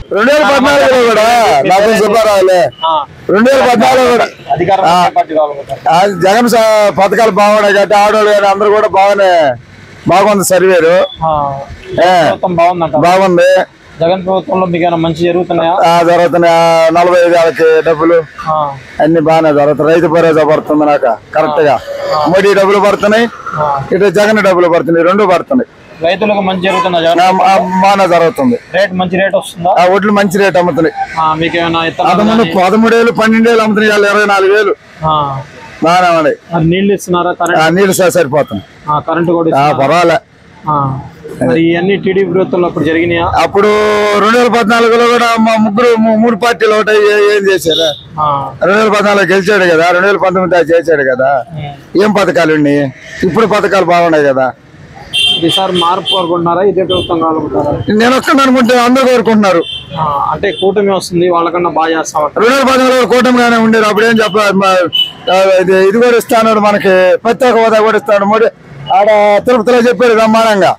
రెండు వేల పద్నాలుగులో కూడా నాకు సుబ్బారావులే ఆ, రెండు వేల పద్నాలుగు కూడా అధికారం ఆ. ఏ పార్టీ కావాలనుకుంటారు ఆ జగన్ స- పథకాలు బాగున్నాయి కాబట్టి ఆడవాళ్ళు కానీ అందరూ కూడా బాగానే బాగుంది సర్వేరు ఆ, ఏ, ప్రభుత్వం బాగుందంట బాగుంది జగన్ ప్రభుత్వంలో మీకు ఏమైనా మంచి జరుగుతున్నాయా ఆ, జరుగుతున్నాయి ఆ, నలభై ఐదు వేలకి డబ్బులు ఆ, అన్ని బాగానే జరుగుతున్నాయి రైతు భరోసా పడుతుంది నాకు కరెక్ట్ గా మోడీ డబ్బులు పడుతున్నాయి ఆ. ఇటు జగన్ డబ్బులు పడుతున్నాయి రెండు పడుతున్నాయి రైతులకు మంచి జరుగుతుందా జగన్ ఆ, ఆ, బాగానే జరుగుతుంది రేట్ మంచి రేట్ వస్తుందా ఆ ఒడ్లు మంచి రేట్ అమ్ముతున్నాయి ఆ, మీకు ఏమైనా ఇత్తనాలు అంతకుముందు కానీ, పదమూడు వేలు పన్నెండు వేలు అమ్ముతున్నాయి ఇవాళ ఇరవై నాలుగు వేలు ఆ, బాగానే ఉన్నాయి మరి నీళ్లు ఇస్తున్నారా ఆ, కరెంట్ నీళ్ళు స- సరిపోతుంది ఆ, కరెంట్ కూడా ఆ, ఇస్తున్నారా? పర్వాలే ఆ. మరి ఇవన్నీ టీడీపీ ప్రభుత్వంలో అప్పుడు జరిగినాయా అప్పుడు రెండు వేల పద్నాలుగులో కూడా మా ముగ్గురు మూ- మూడు పార్టీలు ఒకటి ఏం చేశారు ఆ, రెండు వేల పద్నాలుగు గెలిచాడు కదా రెండు వేల పంతొమ్మిది దాకా చేశాడు కదా ఉమ్. ఏం పథకాలు ఉన్నాయి ఇప్పుడు పథకాలు బాగున్నాయి కదా ఈసారి మార్పు కోరుకుంటున్నారా ఇదే ప్రభుత్వం కావాలనుకుంటారా నేను ఒక్కడిని అనుకుంటే అందరూ కోరుకుంటున్నారు ఆ, అంటే కూటమి వస్తుంది వాళ్ళకన్నా బాగా చేస్తామంటారు రెండు వేల పద్నాలుగు కూటమిగానే ఉండేది అప్పుడు ఏం చెప్పారు మా- ఆ, ఇది ఇది కూడా ఇస్తాడు మనకి ప్రత్యేక హోదా కూడా ఇస్తాడు మోడీ ఆడ తిరుపతిలో చెప్పాడు బ్రహ్మాండంగా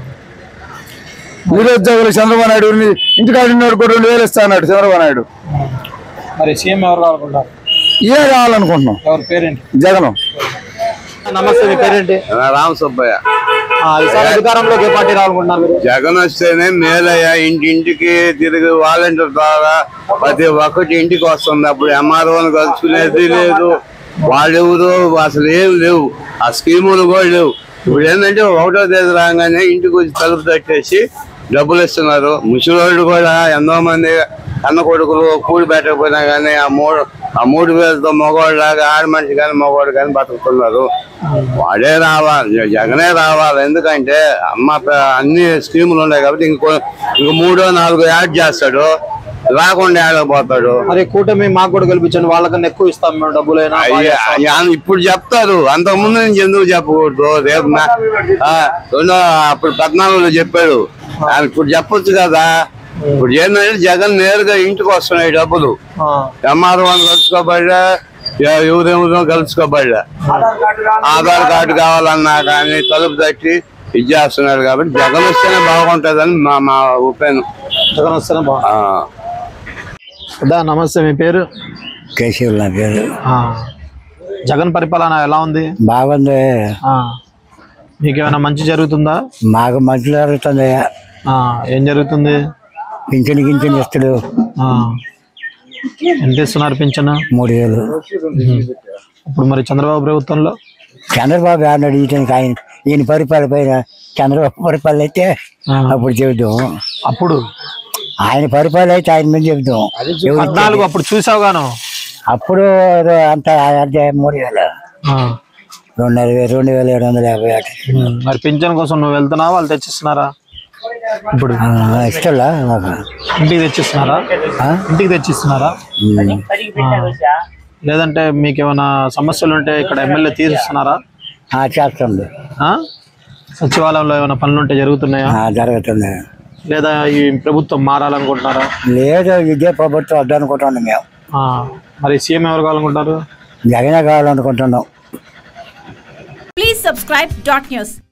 నిరుద్యోగులు చంద్రబాబు నాయుడు ఉన్ని- ఇంటికాడ ఉన్నవాడు కూడా రెండు వేలు ఇస్తా అన్నాడు చంద్రబాబు నాయుడు మరి సీఎం ఎవరు కావాలనుకుంటారు ఏ కావాలనుకుంటున్నాం ఎవరి పేరేంటి జగన్ నమస్తే మీ పేరేంటి రామ సుబ్బయ్య ఆ, ఈసారి అధికారంలోకి ఏ పార్టీ రావాలనుకుంటున్నారు మీరు జగన్ వస్తేనే మేలయ్య ఇంటింటికి తిరిగి వాలంటీర్ ద్వారా ప్రతి ఒక్కటి ఇంటికి వస్తుంది అప్పుడు ఎంఆర్ఓని కలుసుకునేది లేదు వాళ్ళెవరు అసలు ఏం లేవు ఆ స్కీములు కూడా లేవు ఇప్పుడు ఏంటంటే ఒకటో తేదీ రాగానే ఇంటికి వచ్చి తలుపు తట్టేసి డబ్బులు ఇస్తున్నారు ముసలోళ్ళు కూడా ఎంతో మంది అన్న కొడుకులు కూలి పెట్టకపోయినా కానీ ఆ మూడు ఆ మూడు వేలతో మగవాళ్ళలాగా ఆడ మనిషి కానీ మగవాడు కానీ బతుకుతున్నారు వాడే రావాలి జ- జగనే రావాలి ఎందుకంటే అమ్మ ప- అన్ని స్కీములు ఉన్నాయి కాబట్టి ఇంకో ఇంకో మూడో నాలుగో యాడ్ చేస్తాడు రాకుండా ఆడపోతాడు మరి కూటమి మాకు కూడా కల్పించండి వాళ్ళకన్నా ఎక్కువ ఇస్తాం మేము డబ్బులైనా బాగా అయ్య- చేస్తాం. అయ్య, ఇప్పుడు చెప్తారు అంతకు ముందు నుంచి ఎందుకు చెప్పకూడదు రేపు నా- ఆ, రెండో అప్పుడు పద్నాలుగులో చెప్పాడు ఆయన ఇప్పుడు చెప్పొచ్చు కదా ఇప్పుడు ఏంటంటే జగన్ నేరుగా ఇంటికి వస్తున్నాయి డబ్బులు ఆ, ఎంఆర్ఓ అని కలుసుకోబడ్డా ఎ- ఎవరెవరో కలుసుకోబడ్డా ఆధార్ కార్డు కావాలన్నా కానీ తలుపు తట్టి ఇది చేస్తున్నారు కాబట్టి జగన్ వస్తేనే బాగుంటుందని మా మా ఒపీనియన్ జగన్ వస్తేనే బాగా అదా నమస్తే మీ పేరు కేశవులు నా పేరు ఆ, జగన్ పరిపాలన ఎలా ఉంది బాగుంది ఆ, మీకు ఏమైనా మంచి జరుగుతుందా మాకు మంచి జరుగుతుంది ఆ, ఏం జరుగుతుంది పింఛన్ గించని ఇస్తాడు ఆ, ఎంత ఇస్తున్నారు పింఛను మూడు వేలు ఇప్పుడు మరి చంద్రబాబు ప్రభుత్వంలో చంద్రబాబు గారిని అడిగితే ఆయన ఈయన పరిపాలన పైన చంద్రబాబు పరిపాలన అయితే ఆ, అప్పుడు చెబుతాం అప్పుడు ఆయన పరిపాలన అయితే ఆయన మీద చెబుతాం ఎవరు- పద్నాలుగు అప్పుడు చూసావు గాను అప్పుడు అంత అదే మూడు వేలు ఆ, రెండున్నర వేలు రెండు వేల ఏడు వందల యాభై ఒకటి ఉమ్, మరి పింఛన్ కోసం నువ్వు వెళ్తున్నావా వాళ్ళు తెచ్చిస్తున్నారా ఇప్పుడు ఇష్టలా మాకు ఇంటికి తెచ్చిస్తున్నారా ఆ? ఇంటికి తెచ్చిస్తున్నారా ఉమ్. ఆ. లేదంటే మీకు ఏమైనా సమస్యలు ఉంటే ఇక్కడ ఎమ్మెల్యే తీరుస్తున్నారా ఆ, చేస్తుంది ఆ? సచివాలయంలో ఏమైనా పనులు ఉంటే జరుగుతున్నాయా ఆ, జరుగుతుంది లేదా ఈ ప్రభుత్వం మారాలనుకుంటున్నారా లేదు ఇదే ప్రభుత్వం వద్దనుకుంటున్నాం మేము ఆ. మరి సీఎం ఎవరు కావాలనుకుంటారు జగనే కావాలనుకుంటున్నాం Please subscribe dot news.